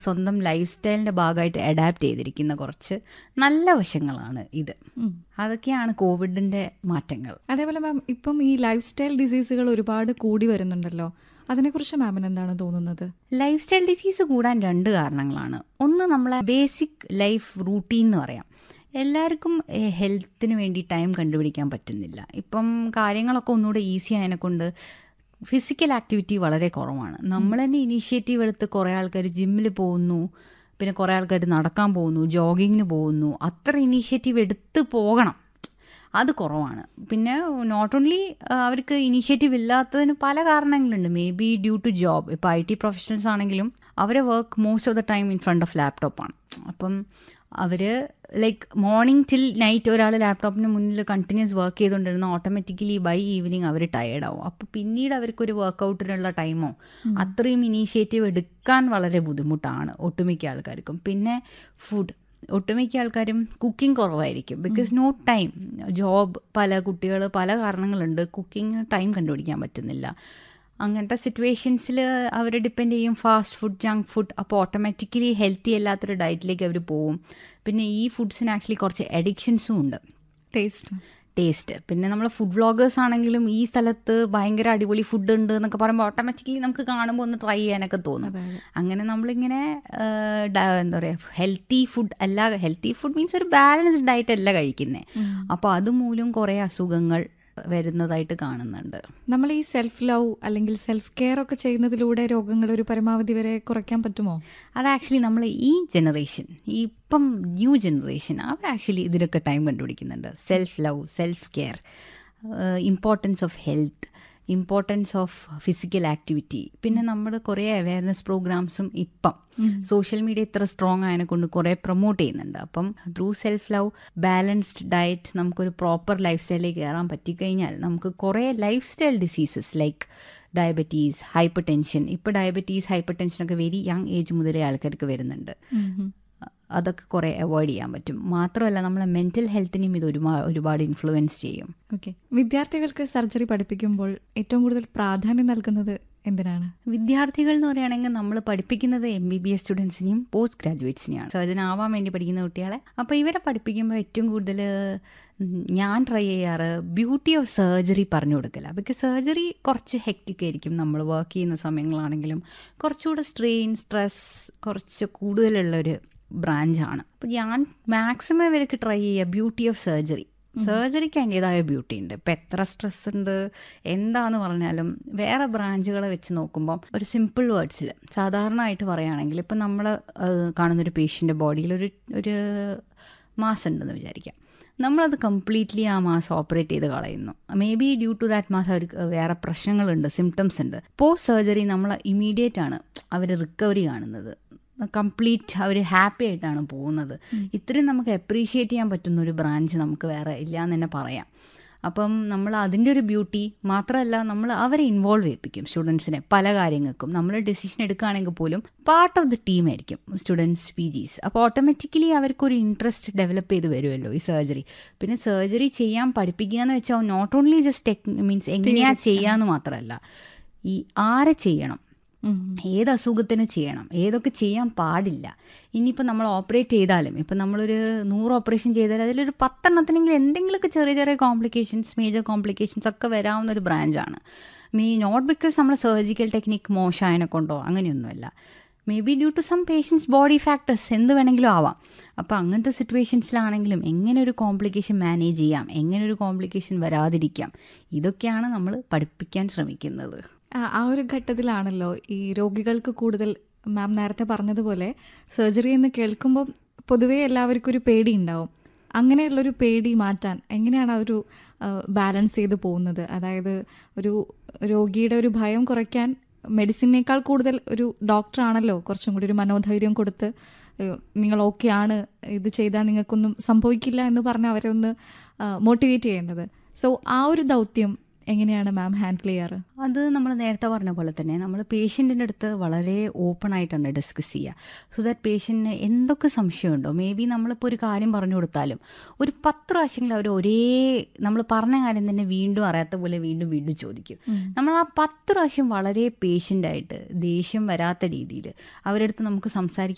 സ്വന്തം ലൈഫ് സ്റ്റൈലിൻ്റെ ഭാഗമായിട്ട് അഡാപ്റ്റ് ചെയ്തിരിക്കുന്ന കുറച്ച് നല്ല വശങ്ങളാണ് ഇത് ഉം. അതൊക്കെയാണ് കോവിഡിൻ്റെ മാറ്റങ്ങൾ അതേപോലെ മാം ഇപ്പം ഈ ലൈഫ് സ്റ്റൈൽ ഡിസീസുകൾ ഒരുപാട് കൂടി വരുന്നുണ്ടല്ലോ അതിനെക്കുറിച്ച് മാമിന് എന്താണ് തോന്നുന്നത് ലൈഫ് സ്റ്റൈൽ ഡിസീസ് കൂടാൻ രണ്ട് കാരണങ്ങളാണ് ഒന്ന് നമ്മളെ ബേസിക് ലൈഫ് റൂട്ടീൻ എന്ന് പറയാം എല്ലാവർക്കും ഹെൽത്തിന് വേണ്ടി ടൈം കണ്ടുപിടിക്കാൻ പറ്റുന്നില്ല ഇപ്പം കാര്യങ്ങളൊക്കെ ഒന്നുകൂടെ ഈസി ആയതിനെ കൊണ്ട് ഫിസിക്കൽ ആക്ടിവിറ്റി വളരെ കുറവാണ് നമ്മൾ തന്നെ ഇനീഷ്യേറ്റീവ് എടുത്ത് കുറേ ആൾക്കാർ ജിമ്മിൽ പോകുന്നു പിന്നെ കുറേ ആൾക്കാർ നടക്കാൻ പോകുന്നു ജോഗിങ്ങിന് പോകുന്നു അത്ര ഇനീഷ്യേറ്റീവ് എടുത്ത് പോകണം അത് കുറവാണ് പിന്നെ നോട്ട് ഓൺലി അവർക്ക് ഇനീഷ്യേറ്റീവ് ഇല്ലാത്തതിന് പല കാരണങ്ങളുണ്ട് may be due to job ഇപ്പോൾ ഐ ടി പ്രൊഫഷണൽസ് ആണെങ്കിലും അവരെ work most of the time in front of ലാപ്ടോപ്പാണ് അപ്പം അവർ ലൈക്ക് മോർണിംഗ് ടിൽ നൈറ്റ് ഒരാൾ ലാപ്ടോപ്പിന് മുന്നിൽ കണ്ടിന്യൂസ് വർക്ക് ചെയ്തുകൊണ്ടിരുന്ന ഓട്ടോമാറ്റിക്കലി ബൈ ഈവനിങ് അവർ ടയേർഡ് ആവും അപ്പോൾ പിന്നീട് അവർക്കൊരു വർക്കൗട്ടിനുള്ള ടൈമോ അത്രയും ഇനീഷ്യേറ്റീവ് എടുക്കാൻ വളരെ ബുദ്ധിമുട്ടാണ് ഒട്ടുമിക്ക ആൾക്കാർക്കും പിന്നെ ഫുഡ് ഒട്ടുമിക്ക ആൾക്കാരും കുക്കിംഗ് കുറവായിരിക്കും ബിക്കോസ് നോ ടൈം ജോബ് പല കുട്ടികൾ പല കാരണങ്ങളുണ്ട് കുക്കിംഗ് ടൈം കണ്ടുപിടിക്കാൻ പറ്റുന്നില്ല അങ്ങനത്തെ സിറ്റുവേഷൻസിൽ അവർ ഡിപ്പെൻഡ് ചെയ്യും ഫാസ്റ്റ് ഫുഡ് ജങ്ക് ഫുഡ് അപ്പോൾ ഓട്ടോമാറ്റിക്കലി ഹെൽത്തി അല്ലാത്തൊരു ഡയറ്റിലേക്ക് അവർ പോവും പിന്നെ ഈ ഫുഡ്സിന് ആക്ച്വലി കുറച്ച് അഡിക്ഷൻസും ഉണ്ട് ടേസ്റ്റ് ടേസ്റ്റ് പിന്നെ നമ്മൾ ഫുഡ് വ്ളോഗേഴ്സ് ആണെങ്കിലും ഈ സ്ഥലത്ത് ഭയങ്കര അടിപൊളി ഫുഡ് ഉണ്ട് എന്നൊക്കെ പറയുമ്പോൾ ഓട്ടോമാറ്റിക്കലി നമുക്ക് കാണുമ്പോൾ ഒന്ന് ട്രൈ ചെയ്യാനൊക്കെ തോന്നും അതെ അതെ അങ്ങനെ നമ്മളിങ്ങനെ ആ, ഡ- എന്താ പറയുക ഹെൽത്തി ഫുഡ് അല്ല ഹെൽത്തി ഫുഡ് മീൻസ് ഒരു ബാലൻസ്ഡ് ഡയറ്റ് അല്ല കഴിക്കുന്നത് അപ്പോൾ അതുമൂലം കുറേ അസുഖങ്ങൾ വരുന്നതായിട്ട് കാണുന്നുണ്ട് നമ്മൾ ഈ സെൽഫ് ലവ് അല്ലെങ്കിൽ സെൽഫ് കെയർ ഒക്കെ ചെയ്യുന്നതിലൂടെ രോഗങ്ങൾ ഒരു പരമാവധി വരെ കുറയ്ക്കാൻ പറ്റുമോ അത് ആക്ച്വലി നമ്മൾ ഈ ജനറേഷൻ ഇപ്പം ന്യൂ ജനറേഷൻ അവർ ആക്ച്വലി ഇതിലൊക്കെ ടൈം കണ്ടുപിടിക്കുന്നുണ്ട് self love self care importance of health importance of physical activity പിന്നെ നമ്മുടെ കുറേ അവയർനെസ് പ്രോഗ്രാംസും ഇപ്പം സോഷ്യൽ മീഡിയ ഇത്ര സ്ട്രോങ് ആയതിനെ കൊണ്ട് കുറേ പ്രൊമോട്ട് ചെയ്യുന്നുണ്ട് അപ്പം through self love balanced diet നമുക്കൊരു പ്രോപ്പർ ലൈഫ് സ്റ്റൈലിലേക്ക് കയറാൻ പറ്റിക്കഴിഞ്ഞാൽ നമുക്ക് കുറേ lifestyle diseases like diabetes hypertension ഇപ്പോൾ ഡയബറ്റീസ് ഹൈപ്പർ ടെൻഷനൊക്കെ വെരി യങ് ഏജ് മുതലേ ആൾക്കാർക്ക് വരുന്നുണ്ട് അതൊക്കെ കുറേ അവോയ്ഡ് ചെയ്യാൻ പറ്റും മാത്രമല്ല നമ്മളെ മെൻറ്റൽ ഹെൽത്തിനെയും ഇത് ഒരുപാട് ഒരുപാട് ഇൻഫ്ലുവൻസ് ചെയ്യും ഓക്കെ വിദ്യാർത്ഥികൾക്ക് സർജറി പഠിപ്പിക്കുമ്പോൾ ഏറ്റവും കൂടുതൽ പ്രാധാന്യം നൽകുന്നത് എന്തിനാണ് വിദ്യാർത്ഥികൾ എന്ന് പറയുകയാണെങ്കിൽ നമ്മൾ പഠിപ്പിക്കുന്നത് എം ബി ബി എസ് സ്റ്റുഡൻസിനെയും പോസ്റ്റ് ഗ്രാജുവേറ്റ്സിനെയാണ് സർജൻ ആവാൻ വേണ്ടി പഠിക്കുന്ന കുട്ടികളെ അപ്പോൾ ഇവരെ പഠിപ്പിക്കുമ്പോൾ ഏറ്റവും കൂടുതൽ ഞാൻ ട്രൈ ചെയ്യാറ് ബ്യൂട്ടി ഓഫ് സർജറി പറഞ്ഞു കൊടുക്കില്ല ബിക്കോസ് സർജറി കുറച്ച് ഹെക്റ്റിക് ആയിരിക്കും നമ്മൾ വർക്ക് ചെയ്യുന്ന സമയങ്ങളാണെങ്കിലും കുറച്ചുകൂടെ സ്ട്രെയിൻ സ്ട്രെസ് കുറച്ച് കൂടുതലുള്ളൊരു ബ്രാഞ്ചാണ് അപ്പോൾ ഞാൻ മാക്സിമം ഇവർക്ക് ട്രൈ ചെയ്യുക ബ്യൂട്ടി ഓഫ് സർജറി സർജറിക്ക് അതിൻ്റെതായ ബ്യൂട്ടി ഉണ്ട് ഇപ്പം എത്ര സ്ട്രെസ് ഉണ്ട് എന്താന്ന് പറഞ്ഞാലും വേറെ ബ്രാഞ്ചുകളെ വെച്ച് നോക്കുമ്പോൾ ഒരു സിമ്പിൾ വേർഡ്സിൽ സാധാരണയായിട്ട് പറയുകയാണെങ്കിൽ ഇപ്പം നമ്മൾ കാണുന്നൊരു പേഷ്യൻ്റെ ബോഡിയിൽ ഒരു ഒരു മാസം ഉണ്ടെന്ന് വിചാരിക്കാം നമ്മളത് കംപ്ലീറ്റ്ലി ആ മാസം ഓപ്പറേറ്റ് ചെയ്ത് കളയുന്നു may be due to that മാസം അവർക്ക് വേറെ പ്രശ്നങ്ങളുണ്ട് സിംറ്റംസ് ഉണ്ട് പോസ്റ്റ് സർജറി നമ്മൾ ഇമീഡിയറ്റ് ആണ് അവർ റിക്കവറി കാണുന്നത് കംപ്ലീറ്റ് അവർ ഹാപ്പി ആയിട്ടാണ് പോകുന്നത് ഇത്രയും നമുക്ക് അപ്രീഷിയേറ്റ് ചെയ്യാൻ പറ്റുന്ന ഒരു ബ്രാഞ്ച് നമുക്ക് വേറെ ഇല്ല എന്ന് തന്നെ പറയാം അപ്പം നമ്മൾ അതിൻ്റെ ഒരു ബ്യൂട്ടി മാത്രമല്ല നമ്മൾ അവരെ ഇൻവോൾവ് ചെയ്യിപ്പിക്കും സ്റ്റുഡൻസിനെ പല കാര്യങ്ങൾക്കും നമ്മൾ ഡെസിഷൻ എടുക്കുകയാണെങ്കിൽ പോലും പാർട്ട് ഓഫ് ദി ടീം ആയിരിക്കും സ്റ്റുഡൻസ് പി ജീസ് അപ്പോൾ ഓട്ടോമാറ്റിക്കലി അവർക്കൊരു ഇൻട്രസ്റ്റ് ഡെവലപ്പ് ചെയ്ത് വരുമല്ലോ ഈ സർജറി പിന്നെ സർജറി ചെയ്യാൻ പഠിപ്പിക്കുക എന്ന് വെച്ചാൽ not only just tech means എങ്ങനെയാ ചെയ്യാന്ന് മാത്രമല്ല ഈ ആരെ ചെയ്യണം ഏത് അസുഖത്തിന് ചെയ്യണം ഏതൊക്കെ ചെയ്യാൻ പാടില്ല ഇനിയിപ്പോൾ നമ്മൾ ഓപ്പറേറ്റ് ചെയ്താലും ഇപ്പം നമ്മളൊരു നൂറ് ഓപ്പറേഷൻ ചെയ്താൽ അതിലൊരു പത്തെണ്ണത്തിനെങ്കിലും എന്തെങ്കിലുമൊക്കെ ചെറിയ ചെറിയ കോംപ്ലിക്കേഷൻസ് മേജർ കോംപ്ലിക്കേഷൻസ് ഒക്കെ വരാവുന്ന ഒരു ബ്രാഞ്ചാണ് മീ നോട്ട് ബിക്കോസ് നമ്മൾ സർജിക്കൽ ടെക്നിക്ക് മോശമായതിനെ കൊണ്ടോ അങ്ങനെയൊന്നുമല്ല may be due to some patients body factors എന്ത് വേണമെങ്കിലും ആവാം അപ്പോൾ അങ്ങനത്തെ സിറ്റുവേഷൻസിലാണെങ്കിലും എങ്ങനെ ഒരു കോംപ്ലിക്കേഷൻ മാനേജ് ചെയ്യാം എങ്ങനെ ഒരു കോംപ്ലിക്കേഷൻ വരാതിരിക്കാം ഇതൊക്കെയാണ് നമ്മൾ പഠിപ്പിക്കാൻ ശ്രമിക്കുന്നത് ആ ആ ഒരു ഘട്ടത്തിലാണല്ലോ ഈ രോഗികൾക്ക് കൂടുതൽ മാം നേരത്തെ പറഞ്ഞതുപോലെ സർജറി എന്ന് കേൾക്കുമ്പോൾ പൊതുവേ എല്ലാവർക്കും ഒരു പേടി ഉണ്ടാവും അങ്ങനെയുള്ളൊരു പേടി മാറ്റാൻ എങ്ങനെയാണ് ആ ഒരു ബാലൻസ് ചെയ്ത് പോകുന്നത് അതായത് ഒരു രോഗിയുടെ ഒരു ഭയം കുറയ്ക്കാൻ മെഡിസിനേക്കാൾ കൂടുതൽ ഒരു ഡോക്ടറാണല്ലോ കുറച്ചും കൂടി ഒരു മനോധൈര്യം കൊടുത്ത് ഏഹ്, നിങ്ങൾ ഓക്കെ ആണ് ഇത് ചെയ്താൽ നിങ്ങൾക്കൊന്നും സംഭവിക്കില്ല എന്ന് പറഞ്ഞ് അവരെ ഒന്ന് മോട്ടിവേറ്റ് ചെയ്യേണ്ടത് സോ ആ ഒരു ദൗത്യം എങ്ങനെയാണ് മാം ഹാൻഡിൽ ചെയ്യാറ് അത് നമ്മൾ നേരത്തെ പറഞ്ഞ പോലെ തന്നെ നമ്മൾ പേഷ്യൻറ്റിൻ്റെ അടുത്ത് വളരെ ഓപ്പൺ ആയിട്ടാണ് ഡിസ്കസ് ചെയ്യുക സോ ദാറ്റ് പേഷ്യൻറ്റിന് എന്തൊക്കെ സംശയമുണ്ടോ മേ ബി നമ്മളിപ്പോൾ ഒരു കാര്യം പറഞ്ഞു കൊടുത്താലും ഒരു പത്ത് പ്രാവശ്യങ്ങളിൽ അവർ ഒരേ നമ്മൾ പറഞ്ഞ കാര്യം തന്നെ വീണ്ടും അറിയാത്ത പോലെ വീണ്ടും വീണ്ടും ചോദിക്കും നമ്മൾ ആ പത്ത് പ്രാവശ്യം വളരെ പേഷ്യൻ്റായിട്ട് ദേഷ്യം വരാത്ത രീതിയിൽ അവരടുത്ത് നമുക്ക് സംസാരിക്കാൻ